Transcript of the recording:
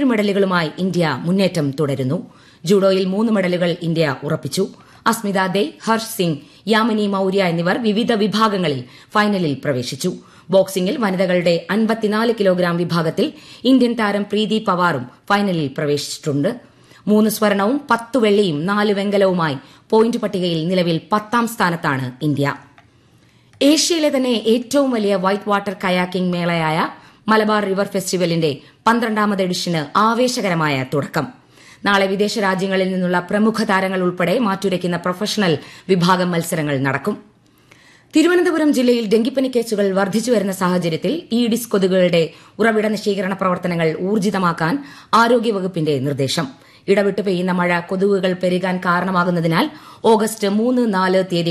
പതിനേഴ് മെഡലുകളുമായി ഇന്ത്യ മുന്നേറ്റം തുടരുന്നു ജൂഡോയിൽ മൂന്ന് മെഡലുകൾ ഇന്ത്യ ഉറപ്പിച്ചു അസ്മിത ദേ ഹർഷ് സിംഗ് യാമിനി മൌര്യ എന്നിവർ വിവിധ വിഭാഗങ്ങളിൽ ഫൈനലിൽ പ്രവേശിച്ചു ബോക്സിംഗിൽ വനിതകളുടെ അൻപത്തിനാല് കിലോഗ്രാം വിഭാഗത്തിൽ ഇന്ത്യൻ താരം പ്രീതി പവാറും ഫൈനലിൽ പ്രവേശിച്ചിട്ടുണ്ട് മൂന്ന് സ്വർണവും പത്ത് വെള്ളിയും നാല് വെങ്കലവുമായി പോയിന്റ് പട്ടികയിൽ നിലവിൽ പത്താം സ്ഥാനത്താണ് ഇന്ത്യ ഏഷ്യയിലെ തന്നെ ഏറ്റവും വലിയ വൈറ്റ് വാട്ടർ കയാക്കിംഗ് മേളയായ മലബാർ റിവർ ഫെസ്റ്റിവലിന്റെ പന്ത്രണ്ടാമത് എഡിഷന് ആവേശകരമായ തുടക്കം നാളെ വിദേശ രാജ്യങ്ങളിൽ നിന്നുള്ള പ്രമുഖ താരങ്ങൾ ഉൾപ്പെടെ മാറ്റുരയ്ക്കുന്ന പ്രൊഫഷണൽ വിഭാഗം മത്സരങ്ങൾ നടക്കും തിരുവനന്തപുരം ജില്ലയിൽ ഡെങ്കിപ്പനി കേസുകൾ വർദ്ധിച്ചുവരുന്ന സാഹചര്യത്തിൽ ഈഡിസ് കൊതുകുകളുടെ ഉറവിട നശീകരണ പ്രവർത്തനങ്ങൾ ഊർജിതമാക്കാൻ ആരോഗ്യവകുപ്പിന്റെ നിർദ്ദേശം ഇടവിട്ട് പെയ്യുന്ന മഴ കൊതുകുകൾ പെരുകാൻ കാരണമാകുന്നതിനാൽ ഓഗസ്റ്റ് മൂന്ന് നാല് തീയതി